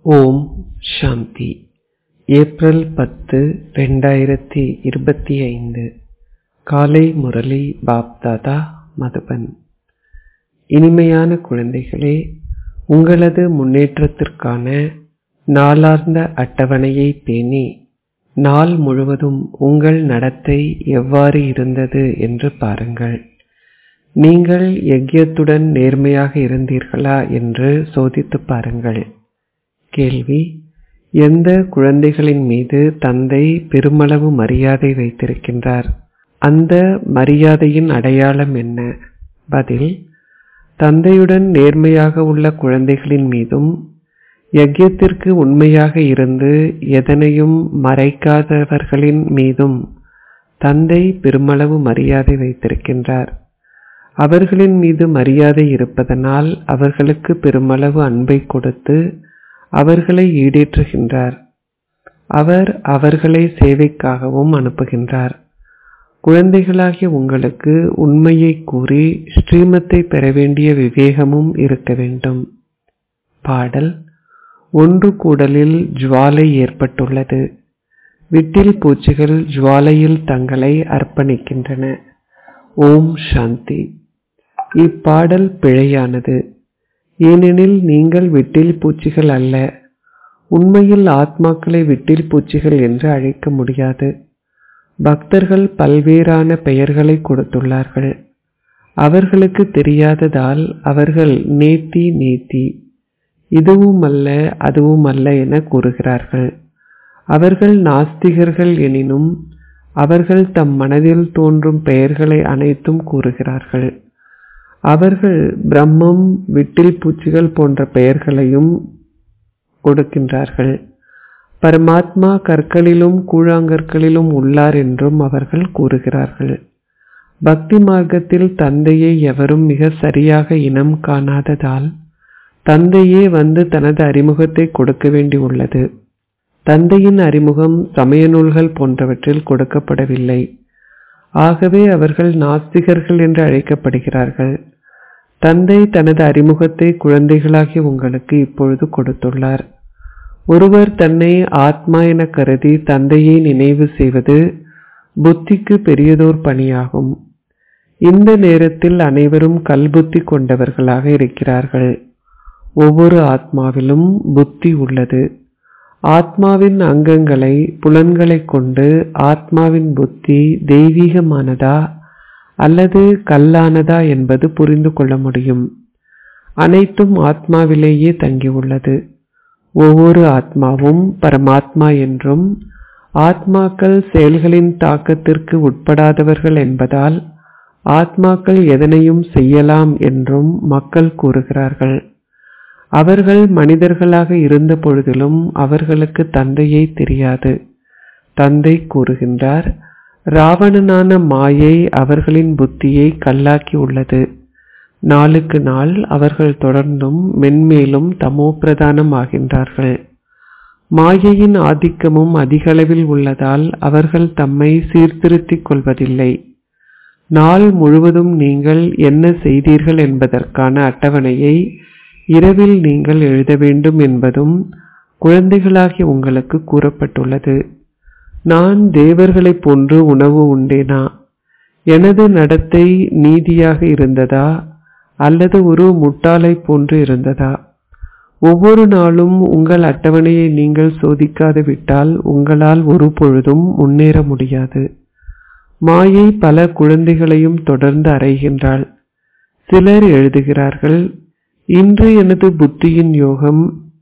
ஓம் சாந்தி April பத்து ரெண்டாயிரத்தி இருபத்தி ஐந்து காலை முரளி பாப்தாதா மதுபன் இனிமையான குழந்தைகளே உங்களது முன்னேற்றத்திற்கான நாளார்ந்த அட்டவணையை பேணி நாள் முழுவதும் உங்கள் நடத்தை எவ்வாறு இருந்தது என்று பாருங்கள் நீங்கள் யக்ஞத்துடன் நேர்மையாக இருந்தீர்களா என்று சோதித்துப் பாருங்கள் கேள்வி எந்த குழந்தைகளின் மீது தந்தை பெருமளவு மரியாதை வைத்திருக்கின்றார் அந்த மரியாதையின் அடையாளம் என்ன பதில் தந்தையுடன் நேர்மையாக உள்ள குழந்தைகளின் மீதும் யக்ஞத்திற்கு உண்மையாக இருந்து எதனையும் மறைக்காதவர்களின் மீதும் தந்தை பெருமளவு மரியாதை வைத்திருக்கின்றார் அவர்களின் மீது மரியாதை இருப்பதனால் அவர்களுக்கு பெருமளவு அன்பை கொடுத்து அவர்களை ஈடேற்றுகின்றார் அவர் அவர்களை சேவைக்காகவும் அனுப்புகின்றார் குழந்தைகளாகிய உங்களுக்கு உண்மையை கூறி ஸ்ரீமத்தை பெற வேண்டிய விவேகமும் இருக்க வேண்டும் பாடல் ஒன்று கூடலில் ஜுவாலை ஏற்பட்டுள்ளது விட்டில் பூச்சிகள் ஜுவாலையில் தங்களை அர்ப்பணிக்கின்றன ஓம் சாந்தி இப்பாடல் பிழையானது ஏனெனில் நீங்கள் விட்டில் பூச்சிகள் அல்ல உண்மையில் ஆத்மாக்களை விட்டில் பூச்சிகள் என்று அழைக்க முடியாது பக்தர்கள் பல்வேறான பெயர்களை கொடுத்துள்ளார்கள் அவர்களுக்கு தெரியாததால் அவர்கள் நேத்தி நேத்தி இதுவும் அல்ல அதுவும் அல்ல என கூறுகிறார்கள் அவர்கள் நாஸ்திகர்கள் எனினும் அவர்கள் தம் மனதில் தோன்றும் பெயர்களை அனைத்தும் கூறுகிறார்கள் அவர்கள் பிரம்மம் விட்டில் பூச்சிகள் போன்ற பெயர்களையும் கொடுக்கின்றார்கள் பரமாத்மா கற்களிலும் கூழாங்கற்களிலும் உள்ளார் என்றும் அவர்கள் கூறுகிறார்கள் பக்தி மார்க்கத்தில் தந்தையை எவரும் மிக சரியாக இனம் காணாததால் தந்தையே வந்து தனது அறிமுகத்தை கொடுக்க வேண்டி உள்ளது தந்தையின் அறிமுகம் சமய நூல்கள் போன்றவற்றில் கொடுக்கப்படவில்லை ஆகவே அவர்கள் நாஸ்திகர்கள் என்று அழைக்கப்படுகிறார்கள் தந்தை தனது அறிமுகத்தை குழந்தைகளாகிய உங்களுக்கு இப்பொழுது கொடுத்துள்ளார் ஒருவர் தன்னை ஆத்மா என கருதி தந்தையை நினைவு செய்வது புத்திக்கு பெரியதோர் பணியாகும் இந்த நேரத்தில் அனைவரும் கல்புத்தி கொண்டவர்களாக இருக்கிறார்கள் ஒவ்வொரு ஆத்மாவிலும் புத்தி உள்ளது ஆத்மாவின் அங்கங்களை புலன்களை கொண்டு ஆத்மாவின் புத்தி தெய்வீகமானதா அல்லது கல்லானதா என்பது புரிந்து கொள்ள முடியும் அனைத்தும் ஆத்மாவிலேயே தங்கியுள்ளது ஒவ்வொரு ஆத்மாவும் பரமாத்மா என்றும் ஆத்மாக்கள் செயல்களின் தாக்கத்திற்கு உட்படாதவர்கள் என்பதால் ஆத்மாக்கள் எதனையும் செய்யலாம் என்றும் மக்கள் கூறுகிறார்கள் அவர்கள் மனிதர்களாக இருந்த பொழுதிலும் அவர்களுக்கு தந்தையை தெரியாது தந்தை கூறுகின்றார் ராவணனான மாயை அவர்களின் புத்தியை கல்லாக்கி உள்ளது நாளுக்கு நாள் அவர்கள் தொடர்ந்தும் மென்மேலும் தமோ பிரதானம் ஆகின்றார்கள் மாயையின் ஆதிக்கமும் அதிகளவில் உள்ளதால் அவர்கள் தம்மை சீர்திருத்திக் கொள்வதில்லை நாள் முழுவதும் நீங்கள் என்ன செய்தீர்கள் என்பதற்கான அட்டவணையை இரவில் நீங்கள் எழுத வேண்டும் என்பதும் குழந்தைகளாகிய உங்களுக்கு கூறப்பட்டுள்ளது நான் தேவர்களைப் போன்று உணவு உண்டேனா எனது நடத்தை நீதியாக இருந்ததா அல்லது ஒரு முட்டாளை போன்று இருந்ததா ஒவ்வொரு நாளும் உங்கள் அட்டவணையை நீங்கள் சோதிக்காது விட்டால் உங்களால் ஒரு பொழுதும் முன்னேற முடியாது மாயை பல குழந்தைகளையும் தொடர்ந்து அறைகின்றாள் சிலர் எழுதுகிறார்கள் இன்று எனது புத்தியின் யோகம்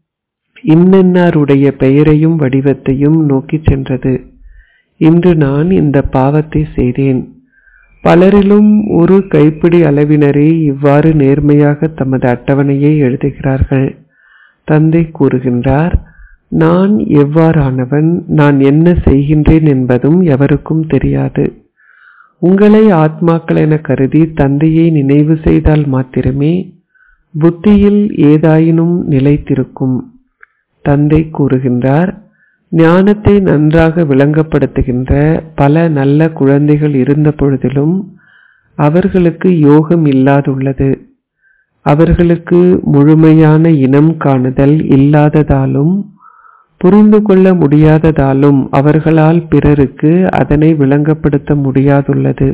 இன்னென்னாருடைய பெயரையும் வடிவத்தையும் நோக்கி சென்றது இன்று நான் இந்த பாவத்தை செய்தேன் பலரிலும் ஒரு கைப்பிடி அளவினரே இவ்வாறு நேர்மையாக தமது அட்டவணையை எழுதுகிறார்கள் தந்தை கூறுகின்றார் நான் எவ்வாறானவன் நான் என்ன செய்கின்றேன் என்பதும் எவருக்கும் தெரியாது உங்களை ஆத்மாக்கள் என கருதி தந்தையை நினைவு செய்தால் மாத்திரமே புத்தியில் ஏதாயினும் நிலைத்திருக்கும் தந்தை கூறுகின்றார் ஞானத்தை நன்றாக விளங்கப்படுத்துகின்ற பல நல்ல குழந்தைகள் இருந்த பொழுதிலும் அவர்களுக்கு யோகம் இல்லாதுள்ளது அவர்களுக்கு முழுமையான இனம் காணுதல் இல்லாததாலும் புரிந்து கொள்ள முடியாததாலும் அவர்களால் பிறருக்கு அதனை விளங்கப்படுத்த முடியாதுள்ளது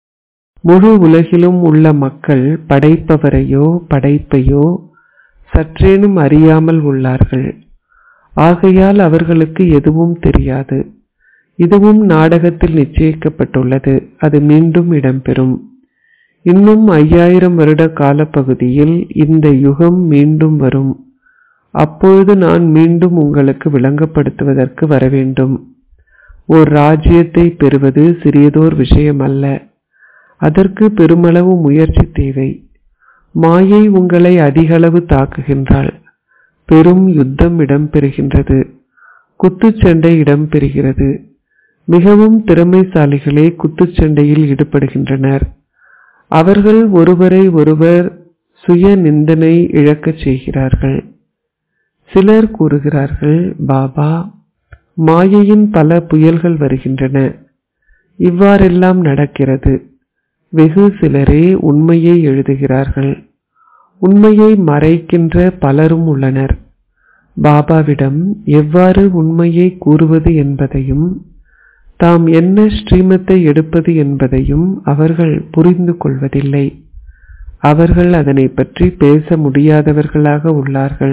முழு உலகிலும் உள்ள மக்கள் படைப்பவரையோ படைப்பையோ சற்றேனும் அறியாமல் உள்ளார்கள் ஆகையால் அவர்களுக்கு எதுவும் தெரியாது இதுவும் நாடகத்தில் நிச்சயிக்கப்பட்டுள்ளது அது மீண்டும் இடம்பெறும் இன்னும் ஐயாயிரம் வருட காலப்பகுதியில் இந்த யுகம் மீண்டும் வரும் அப்பொழுது நான் மீண்டும் உங்களுக்கு விளங்கப்படுத்துவதற்கு வரவேண்டும் ஓர் ராஜ்யத்தை பெறுவது சிறியதோர் விஷயம் அல்ல அதற்கு பெருமளவு முயற்சி தேவை மாயை உங்களை அதிகளவு தாக்குகின்றாள் பெரும் யுத்தம் இடம்பெறுகின்றது குத்துச்சண்டை இடம்பெறுகிறது மிகவும் திறமைசாலிகளே குத்துச்சண்டையில் ஈடுபடுகின்றனர் அவர்கள் ஒருவரை ஒருவர் சுய நிந்தனை இழக்கச் செய்கிறார்கள் சிலர் கூறுகிறார்கள் பாபா மாயையின் பல புயல்கள் வருகின்றன இவ்வாறெல்லாம் நடக்கிறது வெகு சிலரே உண்மையை எழுதுகிறார்கள் உண்மையை மறைக்கின்ற பலரும் உள்ளனர் பாபாவிடம் எவ்வாறு உண்மையை கூறுவது என்பதையும் தாம் என்ன ஸ்ரீமத்தை எடுப்பது என்பதையும் அவர்கள் புரிந்து கொள்வதில்லை அவர்கள் அதனை பற்றி பேச முடியாதவர்களாக உள்ளார்கள்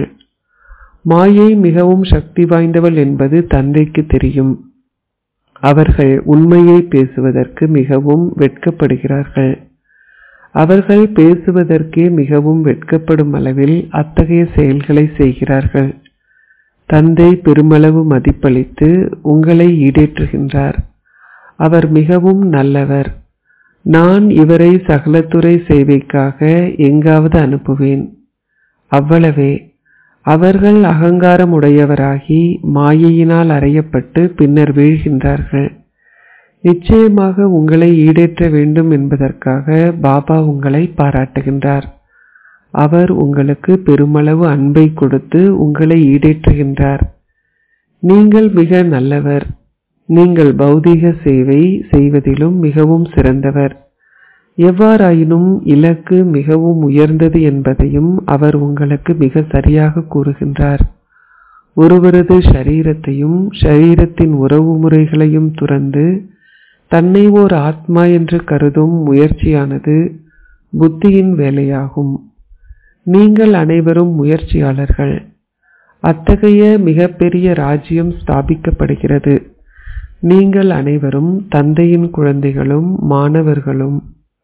மாயை மிகவும் சக்தி வாய்ந்தவள் என்பது தந்தைக்கு தெரியும் அவர்கள் உண்மையை பேசுவதற்கு மிகவும் வெட்கப்படுகிறார்கள் அவர்கள் பேசுவதற்கே மிகவும் வெட்கப்படும் அளவில் அத்தகைய செயல்களை செய்கிறார்கள் தந்தை பெருமளவு மதிப்பளித்து உங்களை ஈடேற்றுகின்றார் அவர் மிகவும் நல்லவர் நான் இவரை சகலத்துறை சேவைக்காக எங்காவது அனுப்புவேன் அவ்வளவே அவர்கள் அகங்காரம் உடையவராகி மாயையினால் அறையப்பட்டு பின்னர் வீழ்கின்றார்கள் நிச்சயமாக உங்களை ஈடேற்ற வேண்டும் என்பதற்காக பாபா உங்களை பாராட்டுகின்றார் அவர் உங்களுக்கு பெருமளவு அன்பை கொடுத்து உங்களை ஈடேற்றுகின்றார் நீங்கள் மிக நல்லவர் நீங்கள் பௌதீக சேவை செய்வதிலும் மிகவும் சிறந்தவர் எவ்வாறாயினும் இலக்கு மிகவும் உயர்ந்தது என்பதையும் அவர் உங்களுக்கு மிக சரியாக கூறுகின்றார் ஒருவரது ஷரீரத்தையும் ஷரீரத்தின் உறவு முறைகளையும் துறந்து தன்னை ஓர் ஆத்மா என்று கருதும் முயற்சியானது புத்தியின் வேலையாகும் நீங்கள் அனைவரும் முயற்சியாளர்கள் அத்தகைய மிகப்பெரிய ராஜ்யம் ஸ்தாபிக்கப்படுகிறது நீங்கள் அனைவரும் தந்தையின் குழந்தைகளும் மாணவர்களும்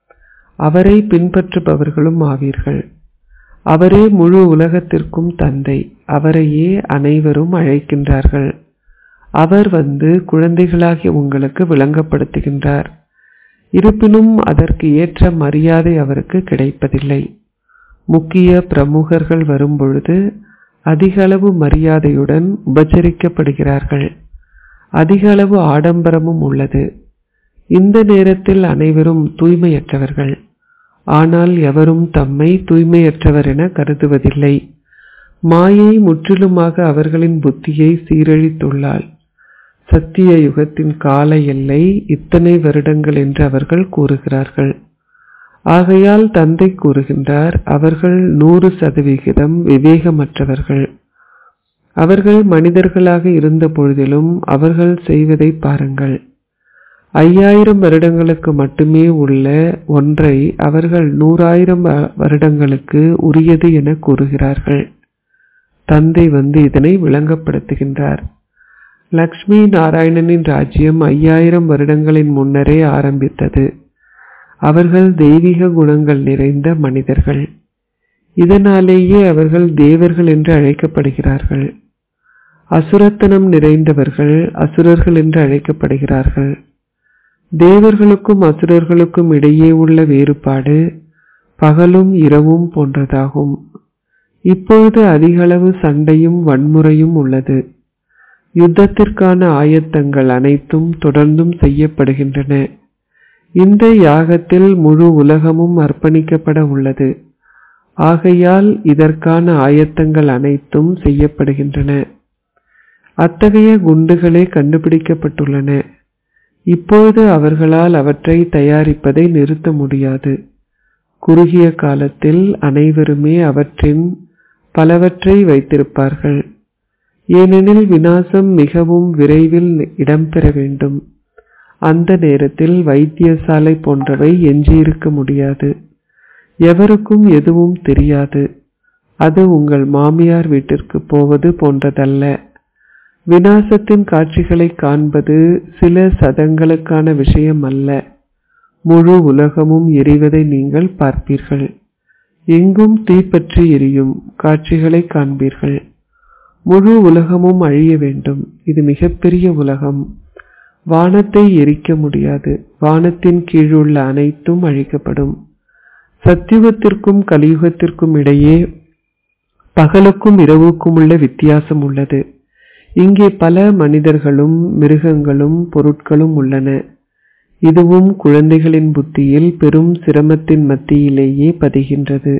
அவரை பின்பற்றுபவர்களும் ஆவீர்கள் அவரே முழு உலகத்திற்கும் தந்தை அவரையே அனைவரும் அழைக்கின்றார்கள் அவர் வந்து குழந்தைகளாகிய உங்களுக்கு விளங்கப்படுத்துகின்றார் இருப்பினும் அதற்கு ஏற்ற மரியாதை அவருக்கு கிடைப்பதில்லை முக்கிய பிரமுகர்கள் வரும்பொழுது அதிக அளவு மரியாதையுடன் உபச்சரிக்கப்படுகிறார்கள் அதிக அளவு ஆடம்பரமும் உள்ளது இந்த நேரத்தில் அனைவரும் தூய்மையற்றவர்கள் ஆனால் எவரும் தம்மை தூய்மையற்றவர் என கருதுவதில்லை மாயை முற்றிலுமாக அவர்களின் புத்தியை சீரழித்துள்ளாள் சத்திய யுகத்தின் கால எல்லை இத்தனை வருடங்கள் என்று அவர்கள் கூறுகிறார்கள் ஆகையால் தந்தை கூறுகின்றார் அவர்கள் நூறு சதவிகிதம் விவேகமற்றவர்கள் அவர்கள் மனிதர்களாக இருந்த பொழுதிலும் அவர்கள் செய்வதை பாருங்கள் ஐயாயிரம் வருடங்களுக்கு மட்டுமே உள்ள ஒன்றை அவர்கள் நூறாயிரம் வருடங்களுக்கு உரியது என கூறுகிறார்கள் தந்தை வந்து இதனை விளங்கப்படுத்துகின்றார் லக்ஷ்மி நாராயணனின் ராஜ்யம் ஐயாயிரம் வருடங்களின் முன்னரே ஆரம்பித்தது அவர்கள் தெய்வீக குணங்கள் நிறைந்த மனிதர்கள் இதனாலேயே அவர்கள் தேவர்கள் என்று அழைக்கப்படுகிறார்கள் அசுரத்தனம் நிறைந்தவர்கள் அசுரர்கள் என்று அழைக்கப்படுகிறார்கள் தேவர்களுக்கும் அசுரர்களுக்கும் இடையே உள்ள வேறுபாடு பகலும் இரவும் போன்றதாகும் இப்பொழுது அதிகளவு சண்டையும் வன்முறையும் உள்ளது யுத்தத்திற்கான ஆயத்தங்கள் அனைத்தும் தொடர்ந்தும் செய்யப்படுகின்றன இந்த யாகத்தில் முழு உலகமும் அர்ப்பணிக்கப்பட உள்ளது ஆகையால் இதற்கான ஆயத்தங்கள் அனைத்தும் செய்யப்படுகின்றன அத்தகைய குண்டுகளே கண்டுபிடிக்கப்பட்டுள்ளன இப்போது அவர்களால் அவற்றை தயாரிப்பதை நிறுத்த முடியாது குறுகிய காலத்தில் அனைவருமே அவற்றின் பலவற்றை வைத்திருப்பார்கள் ஏனெனில் விநாசம் மிகவும் விரைவில் இடம்பெற வேண்டும் அந்த நேரத்தில் வைத்தியசாலை போன்றவை எஞ்சியிருக்க முடியாது எவருக்கும் எதுவும் தெரியாது அது உங்கள் மாமியார் வீட்டிற்கு போவது போன்றதல்ல விநாசத்தின் காட்சிகளை காண்பது சில சதங்களுக்கான விஷயம் அல்ல முழு உலகமும் எரிவதை நீங்கள் பார்ப்பீர்கள் எங்கும் தீப்பற்றி எரியும் காட்சிகளை காண்பீர்கள் முழு உலகமும் அழிய வேண்டும் இது மிகப்பெரிய உலகம் வானத்தை எரிக்க முடியாது வானத்தின் கீழுள்ள அனைத்தும் அழிக்கப்படும் சத்தியுகத்திற்கும் கலியுகத்திற்கும் இடையே பகலுக்கும் இரவுக்கும் உள்ள வித்தியாசம் உள்ளது இங்கே பல மனிதர்களும் மிருகங்களும் பொருட்களும் உள்ளன இதுவும் குழந்தைகளின் புத்தியில் பெரும் சிரமத்தின் மத்தியிலேயே பதிகின்றது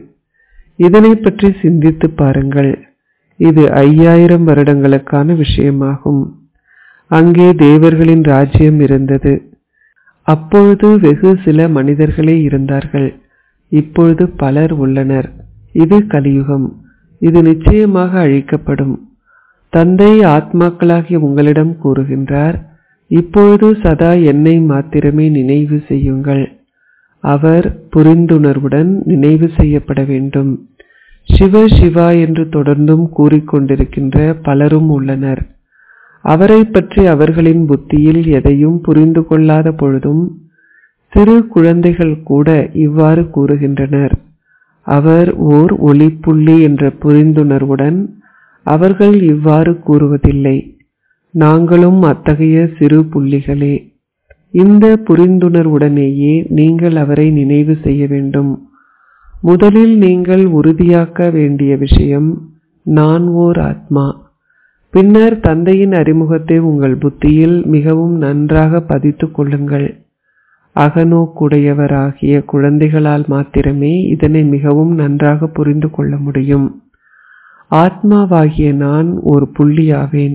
இதனை பற்றி சிந்தித்து பாருங்கள் இது ஐயாயிரம் வருடங்களுக்கான விஷயமாகும் அங்கே தேவர்களின் ராஜ்யம் இருந்தது அப்பொழுது வெகு சில மனிதர்களே இருந்தார்கள் இப்பொழுது பலர் உள்ளனர் இது கலியுகம் இது நிச்சயமாக அழிக்கப்படும் தந்தை ஆத்மாக்களாகிய உங்களிடம் கூறுகின்றார் இப்பொழுது சதா என்னை மாத்திரமே நினைவு செய்யுங்கள் அவர் புரிந்துணர்வுடன் நினைவு செய்யப்பட வேண்டும் சிவ சிவா என்று தொடர்ந்தும் கூறிக்கொண்டிருக்கின்ற பலரும் உள்ளனர் அவரை பற்றி அவர்களின் புத்தியில் எதையும் புரிந்து கொள்ளாத பொழுதும் சிறு குழந்தைகள் கூட இவ்வாறு கூறுகின்றனர் அவர் ஓர் ஒளிப்புள்ளி என்ற புரிந்துணர்வுடன் அவர்கள் இவ்வாறு கூறுவதில்லை நாங்களும் அத்தகைய சிறு புள்ளிகளே இந்த புரிந்துணர்வுடனேயே நீங்கள் அவரை நினைவு செய்ய வேண்டும் முதலில் நீங்கள் உறுதியாக்க வேண்டிய விஷயம் நான் ஓர் ஆத்மா பின்னர் தந்தையின் அறிமுகத்தை உங்கள் புத்தியில் மிகவும் நன்றாக பதித்துக் கொள்ளுங்கள் அகநோக்குடையவராகிய குழந்தைகளால் மாத்திரமே இதனை மிகவும் நன்றாக புரிந்து கொள்ள முடியும் ஆத்மாவாகிய நான் ஒரு புள்ளியாவேன்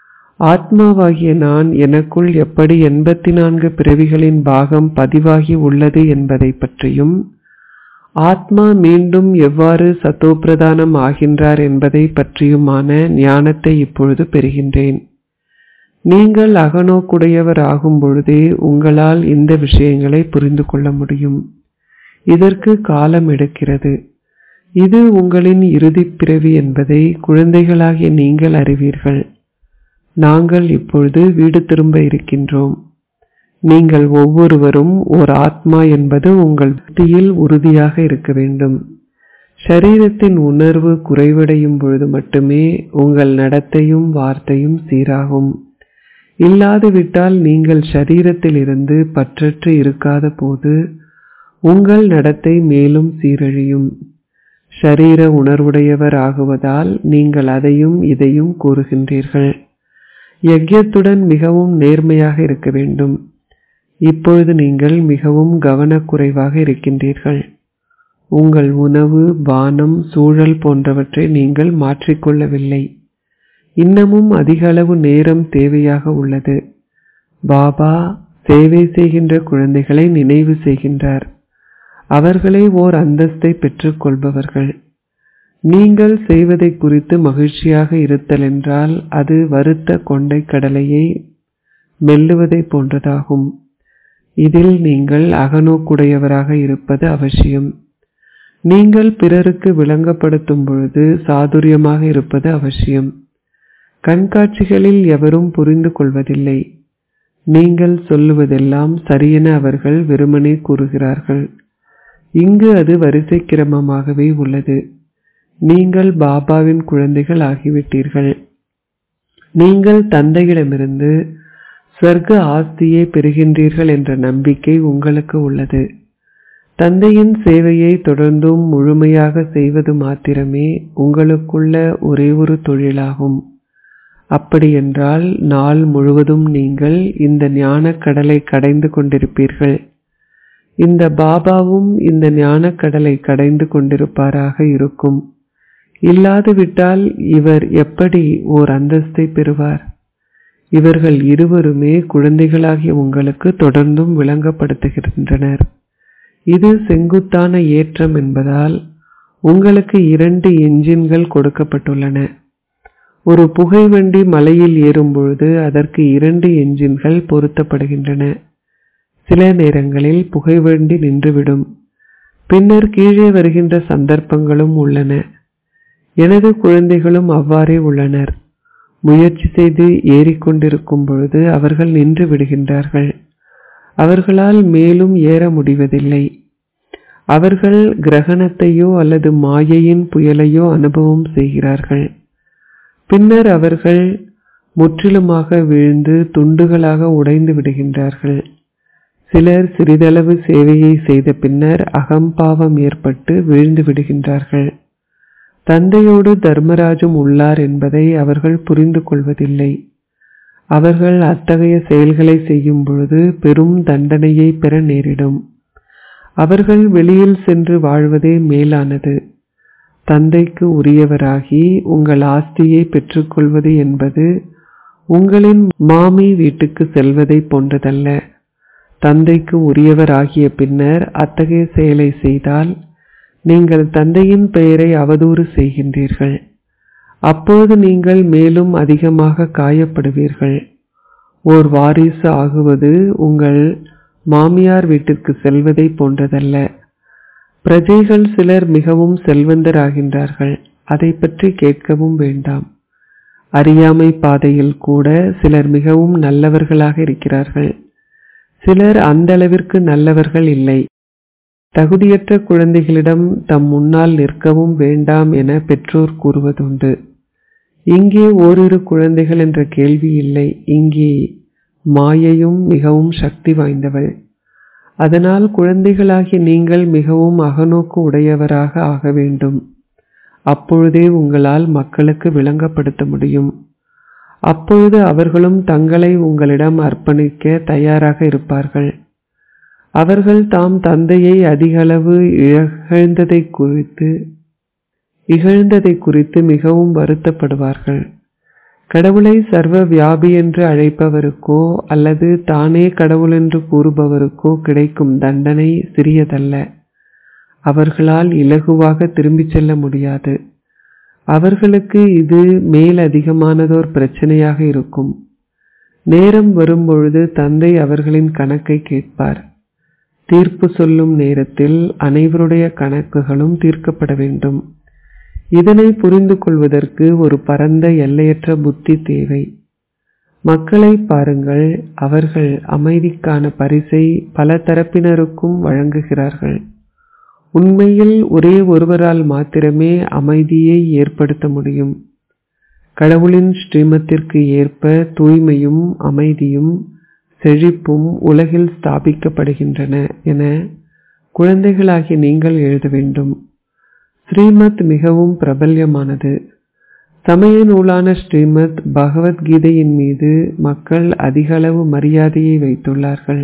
ஆத்மாவாகிய நான் எனக்குள் எப்படி எண்பத்தி நான்கு பிறவிகளின் பாகம் பதிவாகி உள்ளது என்பதை பற்றியும் ஆத்மா மீண்டும் எவ்வாறு சத்தோப்பிரதானம் ஆகின்றார் என்பதை பற்றியுமான ஞானத்தை இப்பொழுது பெறுகின்றேன் நீங்கள் அகநோக்குடையவர் ஆகும் பொழுதே உங்களால் இந்த விஷயங்களை புரிந்து கொள்ள முடியும் இதற்கு காலம் எடுக்கிறது இது உங்களின் இறுதிப் பிறவி என்பதை குழந்தைகளாகிய நீங்கள் அறிவீர்கள் நாங்கள் இப்பொழுது வீடு திரும்ப இருக்கின்றோம் நீங்கள் ஒவ்வொருவரும் ஓர் ஆத்மா என்பது உங்கள் புத்தியில் உறுதியாக இருக்க வேண்டும் ஷரீரத்தின் உணர்வு குறைவடையும் பொழுது மட்டுமே உங்கள் நடத்தையும் வார்த்தையும் சீராகும் இல்லாது விட்டால் நீங்கள் ஷரீரத்தில் இருந்து பற்றற்று இருக்காத போது உங்கள் நடத்தை மேலும் சீரழியும் ஷரீர உணர்வுடையவர் ஆகுவதால் நீங்கள் அதையும் இதையும் கூறுகின்றீர்கள் யஜ்யத்துடன் மிகவும் நேர்மையாக இருக்க வேண்டும் இப்பொழுது நீங்கள் மிகவும் கவனக்குறைவாக இருக்கின்றீர்கள் உங்கள் உணவு பானம் சூழல் போன்றவற்றை நீங்கள் மாற்றிக்கொள்ளவில்லை இன்னமும் அதிக அளவு நேரம் தேவையாக உள்ளது பாபா சேவை செய்கின்ற குழந்தைகளை நினைவு செய்கின்றார் அவர்களே ஓர் அந்தஸ்தை பெற்றுக் கொள்பவர்கள் நீங்கள் செய்வதை குறித்து மகிழ்ச்சியாக இருத்தல் என்றால் அது வறுத்த கொண்டை கடலையை மெல்லுவதை போன்றதாகும் இதில் நீங்கள் அகநோக்குடையவராக இருப்பது அவசியம் நீங்கள் பிறருக்கு விளங்கப்படுத்தும் பொழுது சாதுரியமாக இருப்பது அவசியம் கண்காட்சிகளில் எவரும் புரிந்து கொள்வதில்லை நீங்கள் சொல்லுவதெல்லாம் சரியென அவர்கள் வெறுமனே கூறுகிறார்கள் இங்கு அது வரிசை கிரமமாகவே உள்ளது நீங்கள் பாபாவின் குழந்தைகள் ஆகிவிட்டீர்கள் நீங்கள் தந்தையிடமிருந்து ஸ்வர்க்க ஆஸ்தியை பெறுகின்றீர்கள் என்ற நம்பிக்கை உங்களுக்கு உள்ளது தந்தையின் சேவையை தொடர்ந்தும் முழுமையாக செய்வது மாத்திரமே உங்களுக்குள்ள ஒரே ஒரு தொழிலாகும் அப்படியென்றால் நாள் முழுவதும் நீங்கள் இந்த ஞானக் கடலை கடைந்து கொண்டிருப்பீர்கள் இந்த பாபாவும் இந்த ஞானக் கடலை கடைந்து கொண்டிருப்பாராக இருக்கும் இல்லாது விட்டால் இவர் எப்படி ஓர் அந்தஸ்தை பெறுவார் இவர்கள் இருவருமே குழந்தைகளாகிய உங்களுக்கு தொடர்ந்தும் விளங்கப்படுத்துகின்றனர் இது செங்குத்தான ஏற்றம் என்பதால் உங்களுக்கு இரண்டு என்ஜின்கள் கொடுக்கப்பட்டுள்ளன ஒரு புகைவண்டி மலையில் ஏறும் பொழுது அதற்கு இரண்டு என்ஜின்கள் பொருத்தப்படுகின்றன சில நேரங்களில் புகைவண்டி நின்றுவிடும் பின்னர் கீழே வருகின்ற சந்தர்ப்பங்களும் உள்ளன எனது குழந்தைகளும் அவ்வாறே உள்ளனர் முயற்சி செய்து ஏறிக்கொண்டிருக்கும் பொழுது அவர்கள் நின்று விடுகின்றார்கள் அவர்களால் மேலும் ஏற முடிவதில்லை அவர்கள் கிரகணத்தையோ அல்லது மாயையின் புயலையோ அனுபவம் செய்கிறார்கள் பின்னர் அவர்கள் முற்றிலுமாக வீழ்ந்து துண்டுகளாக உடைந்து விடுகின்றார்கள் சிலர் சிறிதளவு சேவையை செய்த பின்னர் அகம்பாவம் ஏற்பட்டு வீழ்ந்து விடுகின்றார்கள் தந்தையோடு தர்மராஜும் உள்ளார் என்பதை அவர்கள் புரிந்து கொள்வதில்லை அவர்கள் அத்தகைய செயல்களை செய்யும் பொழுது பெரும் தண்டனையை பெற நேரிடும் அவர்கள் வெளியில் சென்று வாழ்வதே மேலானது தந்தைக்கு உரியவராகி உங்கள் ஆஸ்தியை பெற்றுக்கொள்வது என்பது உங்களின் மாமி வீட்டுக்கு செல்வதை போன்றதல்ல தந்தைக்கு உரியவராகிய பின்னர் அத்தகைய செயலை செய்தால் நீங்கள் தந்தையின் பெயரை அவதூறு செய்கின்றீர்கள் அப்போது நீங்கள் மேலும் அதிகமாக காயப்படுவீர்கள் ஓர் வாரிசு ஆகுவது உங்கள் மாமியார் வீட்டிற்கு செல்வதை போன்றதல்ல பிரஜைகள் சிலர் மிகவும் செல்வந்தராகின்றார்கள் அதை பற்றி கேட்கவும் வேண்டாம் அறியாமை பாதையில் கூட சிலர் மிகவும் நல்லவர்களாக இருக்கிறார்கள் சிலர் அந்த அளவிற்கு நல்லவர்கள் இல்லை தகுதியற்ற குழந்தைகளிடம் தம் முன்னால் நிற்கவும் வேண்டாம் என பெற்றோர் கூறுவதுண்டு இங்கே ஓரிரு குழந்தைகள் என்ற கேள்வி இல்லை இங்கே மாயையும் மிகவும் சக்தி வாய்ந்தவள் அதனால் குழந்தைகளாகி நீங்கள் மிகவும் அகநோக்கு உடையவராக ஆக வேண்டும் அப்பொழுதே உங்களால் மக்களுக்கு விளங்கப்படுத்த முடியும் அப்பொழுது அவர்களும் தங்களை உங்களிடம் அர்ப்பணிக்க தயாராக இருப்பார்கள் அவர்கள் தாம் தந்தையை அதிகளவு இழந்ததை குறித்து இகழ்ந்ததை குறித்து மிகவும் வருத்தப்படுவார்கள் கடவுளை சர்வ வியாபி என்று அழைப்பவருக்கோ அல்லது தானே கடவுள் என்று கூறுபவருக்கோ கிடைக்கும் தண்டனை சிறியதல்ல அவர்களால் இலகுவாக திரும்பிச் செல்ல முடியாது அவர்களுக்கு இது மேல் அதிகமானதோர் பிரச்சனையாக இருக்கும் நேரம் வரும்பொழுது தந்தை அவர்களின் கணக்கை கேட்பார் தீர்ப்பு சொல்லும் நேரத்தில் அனைவருடைய கணக்குகளும் தீர்க்கப்பட வேண்டும் இதனை புரிந்து கொள்வதற்கு ஒரு பரந்த எல்லையற்ற புத்தி தேவை மக்களை பாருங்கள் அவர்கள் அமைதிக்கான பரிசை பல தரப்பினருக்கும் வழங்குகிறார்கள் உண்மையில் ஒரே ஒருவரால் மாத்திரமே அமைதியை ஏற்படுத்த முடியும் கடவுளின் ஸ்ரீமத்திற்கு ஏற்ப தூய்மையும் அமைதியும் செழிப்பும் உலகில் ஸ்தாபிக்கப்படுகின்றன என குழந்தைகளாகி நீங்கள் எழுத வேண்டும் ஸ்ரீமத் மிகவும் பிரபல்யமானது சமய நூலான ஸ்ரீமத் பகவத்கீதையின் மீது மக்கள் அதிகளவு மரியாதையை வைத்துள்ளார்கள்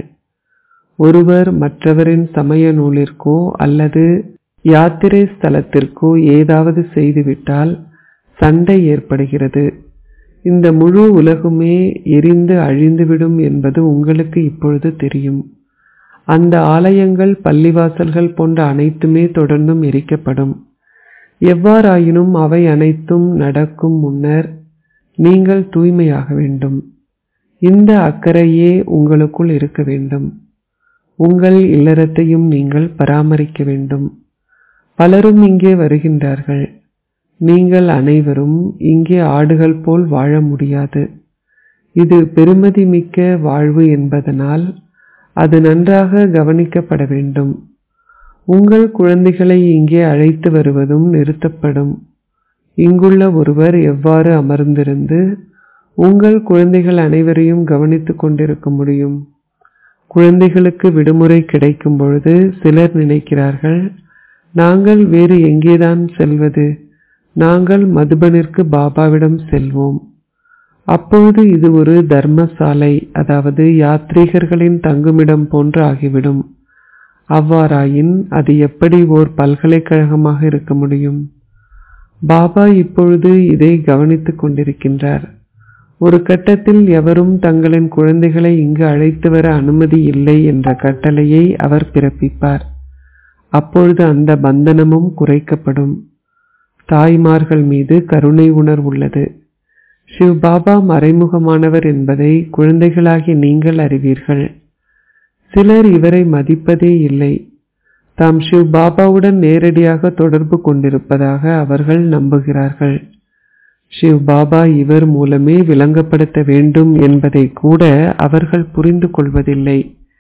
ஒருவர் மற்றவரின் சமய நூலிற்கோ அல்லது யாத்திரை ஸ்தலத்திற்கோ ஏதாவது செய்துவிட்டால் சண்டை ஏற்படுகிறது இந்த முழு உலகுமே எரிந்து அழிந்துவிடும் என்பது உங்களுக்கு இப்பொழுது தெரியும் அந்த ஆலயங்கள் பள்ளிவாசல்கள் போன்ற அனைத்துமே தொடர்ந்தும் எரிக்கப்படும் எவ்வாறாயினும் அவை அனைத்தும் நடக்கும் முன்னர் நீங்கள் தூய்மையாக வேண்டும் இந்த அக்கறையே உங்களுக்குள் இருக்க வேண்டும் உங்கள் இல்லறத்தையும் நீங்கள் பராமரிக்க வேண்டும் பலரும் இங்கே வருகின்றார்கள் நீங்கள் அனைவரும் இங்கே ஆடுகள் போல் வாழ முடியாது இது பெருமதி மிக்க வாழ்வு என்பதனால் அது நன்றாக கவனிக்கப்பட வேண்டும் உங்கள் குழந்தைகளை இங்கே அழைத்து வருவதும் நிறுத்தப்படும் இங்குள்ள ஒருவர் எவ்வாறு அமர்ந்திருந்து உங்கள் குழந்தைகள் அனைவரையும் கவனித்துக் கொண்டிருக்க முடியும் குழந்தைகளுக்கு விடுமுறை கிடைக்கும் பொழுது சிலர் நினைக்கிறார்கள் நாங்கள் வேறு எங்கேதான் செல்வது நாங்கள் மதுபனிற்கு பாபாவிடம் செல்வோம் அப்பொழுது இது ஒரு தர்மசாலை அதாவது யாத்ரீகர்களின் தங்குமிடம் போன்று ஆகிவிடும் அவ்வாறாயின் அது எப்படி ஓர் பல்கலைக்கழகமாக இருக்க முடியும் பாபா இப்பொழுது இதை கவனித்துக் கொண்டிருக்கின்றார் ஒரு கட்டத்தில் எவரும் தங்களின் குழந்தைகளை இங்கு அழைத்து வர அனுமதி இல்லை என்ற கட்டளையை அவர் பிறப்பிப்பார் அப்பொழுது அந்த பந்தனமும் குறைக்கப்படும் தாய்மார்கள் மீது கருணை உணர்வுள்ளது சிவ் பாபா மறைமுகமானவர் என்பதை குழந்தைகளாகி நீங்கள் அறிவீர்கள் சிலர் இவரை மதிப்பதே இல்லை தாம் சிவ் பாபாவுடன் நேரடியாக தொடர்பு கொண்டிருப்பதாக அவர்கள் நம்புகிறார்கள் சிவ் பாபா இவர் மூலமே விளங்கப்படுத்த வேண்டும் என்பதை கூட அவர்கள் புரிந்து கொள்வதில்லை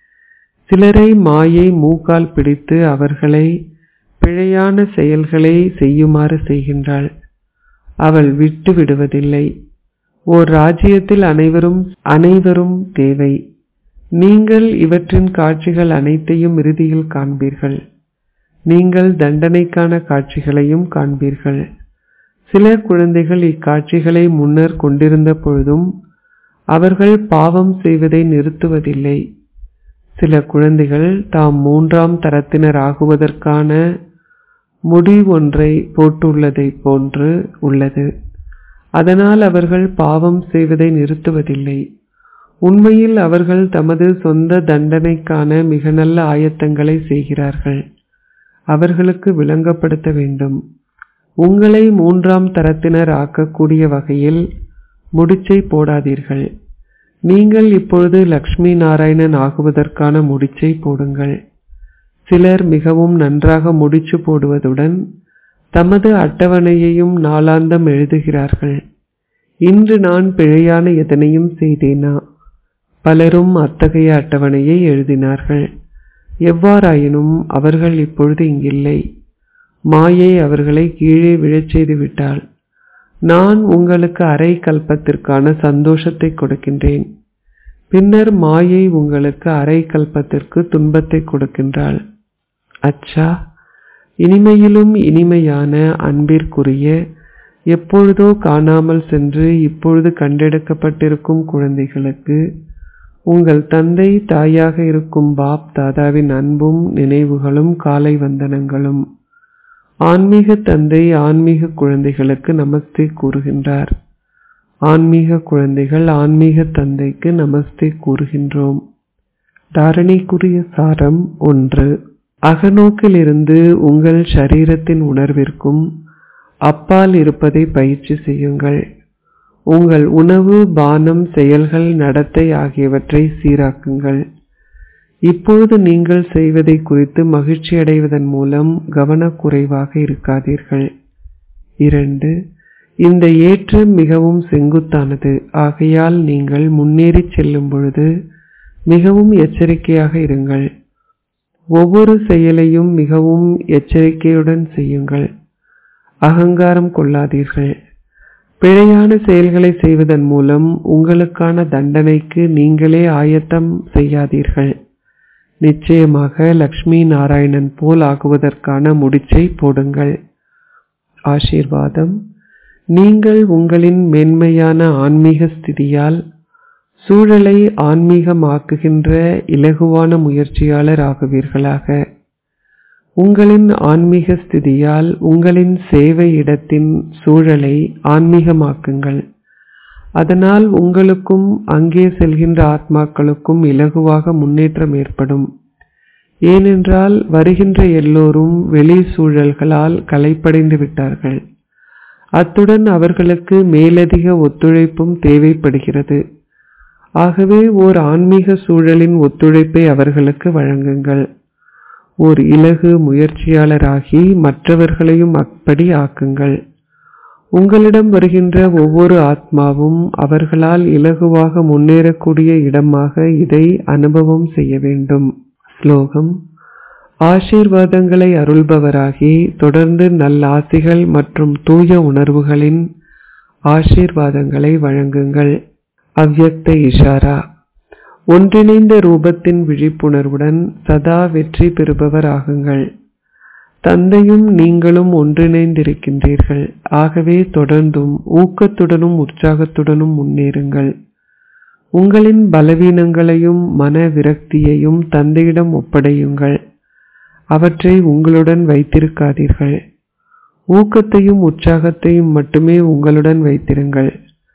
சிலரை மாயை மூக்கால் பிடித்து அவர்களை பிழையான செயல்களை செய்யுமாறு செய்கின்றாள் அவள் விட்டு விடுவதில்லை ஓர் ராஜ்யத்தில் அனைவரும் அனைவரும் தேவை நீங்கள் இவற்றின் காட்சிகள் அனைத்தையும் இறுதியில் காண்பீர்கள் நீங்கள் தண்டனைக்கான காட்சிகளையும் காண்பீர்கள் சில குழந்தைகள் இக்காட்சிகளை முன்னர் கொண்டிருந்த பொழுதும் அவர்கள் பாவம் செய்வதை நிறுத்துவதில்லை சில குழந்தைகள் தாம் மூன்றாம் தரத்தினர் ஆகுவதற்கான முடிவொன்றை போட்டுள்ளதை போன்று உள்ளது அதனால் அவர்கள் பாவம் செய்வதை நிறுத்துவதில்லை உண்மையில் அவர்கள் தமது சொந்த தண்டனைக்கான மிக நல்ல ஆயத்தங்களை செய்கிறார்கள் அவர்களுக்கு விளங்கப்படுத்த வேண்டும் உங்களை மூன்றாம் தரத்தினர் ஆக்கக்கூடிய வகையில் முடிச்சை போடாதீர்கள் நீங்கள் இப்பொழுது லக்ஷ்மி நாராயணன் ஆகுவதற்கான முடிச்சை போடுங்கள் சிலர் மிகவும் நன்றாக முடிச்சு போடுவதுடன் தமது அட்டவணையையும் நாளாந்தம் எழுதுகிறார்கள் இன்று நான் பிழையான எதனையும் செய்தேனா பலரும் அத்தகைய அட்டவணையை எழுதினார்கள் எவ்வாறாயினும் அவர்கள் இப்பொழுது இங்கில்லை மாயை அவர்களை கீழே விழச் செய்து விட்டாள் நான் உங்களுக்கு அரை கல்பத்திற்கான சந்தோஷத்தை கொடுக்கின்றேன் பின்னர் மாயை உங்களுக்கு அரை கல்பத்திற்கு துன்பத்தை கொடுக்கின்றாள் அச்சா இனிமையிலும் இனிமையான அன்பிற்குரிய எப்பொழுதோ காணாமல் சென்று இப்பொழுது கண்டெடுக்கப்பட்டிருக்கும் குழந்தைகளுக்கு உங்கள் தந்தை தாயாக இருக்கும் பாப் தாதாவின் அன்பும் நினைவுகளும் காலை வந்தனங்களும் ஆன்மீக தந்தை ஆன்மீக குழந்தைகளுக்கு நமஸ்தே கூறுகின்றார் ஆன்மீக குழந்தைகள் ஆன்மீக தந்தைக்கு நமஸ்தே கூறுகின்றோம் தாரணைக்குரிய சாரம் ஒன்று அகநோக்கிலிருந்து உங்கள் சரீரத்தின் உணர்விற்கும் அப்பால் இருப்பதை பயிற்சி செய்யுங்கள் உங்கள் உணவு பானம் செயல்கள் நடத்தை ஆகியவற்றை சீராக்குங்கள் இப்பொழுது நீங்கள் செய்வதை குறித்து மகிழ்ச்சி அடைவதன் மூலம் கவனக்குறைவாக இருக்காதீர்கள் இரண்டு இந்த ஏற்றம் மிகவும் செங்குத்தானது ஆகையால் நீங்கள் முன்னேறி செல்லும் பொழுது மிகவும் எச்சரிக்கையாக இருங்கள் ஒவ்வொரு செயலையும் மிகவும் எச்சரிக்கையுடன் செய்யுங்கள் அகங்காரம் கொள்ளாதீர்கள் பிழையான செயல்களை செய்வதன் மூலம் உங்களுக்கான தண்டனைக்கு நீங்களே ஆயத்தம் செய்யாதீர்கள் நிச்சயமாக லக்ஷ்மி நாராயணன் போல் ஆகுவதற்கான முடிச்சை போடுங்கள் ஆசீர்வாதம் நீங்கள் உங்களின் மென்மையான ஆன்மீக ஸ்திதியால் சூழலை ஆன்மீகமாக்குகின்ற இலகுவான முயற்சியாளர் ஆகுவீர்களாக உங்களின் ஆன்மீக ஸ்திதியால் உங்களின் சேவை இடத்தின் சூழலை ஆன்மீகமாக்குங்கள் அதனால் உங்களுக்கும் அங்கே செல்கின்ற ஆத்மாக்களுக்கும் இலகுவாக முன்னேற்றம் ஏற்படும் ஏனென்றால் வருகின்ற எல்லோரும் வெளி சூழல்களால் கலைப்படைந்து விட்டார்கள் அத்துடன் அவர்களுக்கு மேலதிக ஒத்துழைப்பும் தேவைப்படுகிறது ஆகவே ஓர் ஆன்மீக சூழலின் ஒத்துழைப்பை அவர்களுக்கு வழங்குங்கள் ஓர் இலகு முயற்சியாளராகி மற்றவர்களையும் அப்படி ஆக்குங்கள் உங்களிடம் வருகின்ற ஒவ்வொரு ஆத்மாவும் அவர்களால் இலகுவாக முன்னேறக்கூடிய இடமாக இதை அனுபவம் செய்ய வேண்டும் ஸ்லோகம் ஆசீர்வாதங்களை அருள்பவராகி தொடர்ந்து நல்லாசிகள் மற்றும் தூய உணர்வுகளின் ஆசீர்வாதங்களை வழங்குங்கள் அவ்யக்த இஷாரா ஒன்றிணைந்த ரூபத்தின் விழிப்புணர்வுடன் சதா வெற்றி பெறுபவர் ஆகுங்கள் தந்தையும் நீங்களும் ஒன்றிணைந்திருக்கின்றீர்கள் ஆகவே தொடர்ந்தும் ஊக்கத்துடனும் உற்சாகத்துடனும் முன்னேறுங்கள் உங்களின் பலவீனங்களையும் மன விரக்தியையும் தந்தையிடம் ஒப்படையுங்கள் அவற்றை உங்களுடன் வைத்திருக்காதீர்கள் ஊக்கத்தையும் உற்சாகத்தையும் மட்டுமே உங்களுடன் வைத்திருங்கள்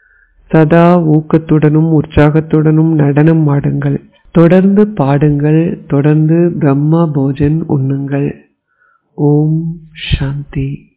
சதா ஊக்கத்துடனும் உற்சாகத்துடனும் நடனம் ஆடுங்கள் தொடர்ந்து பாடுங்கள் தொடர்ந்து பிரம்மா போஜன் உண்ணுங்கள் ஓம் சாந்தி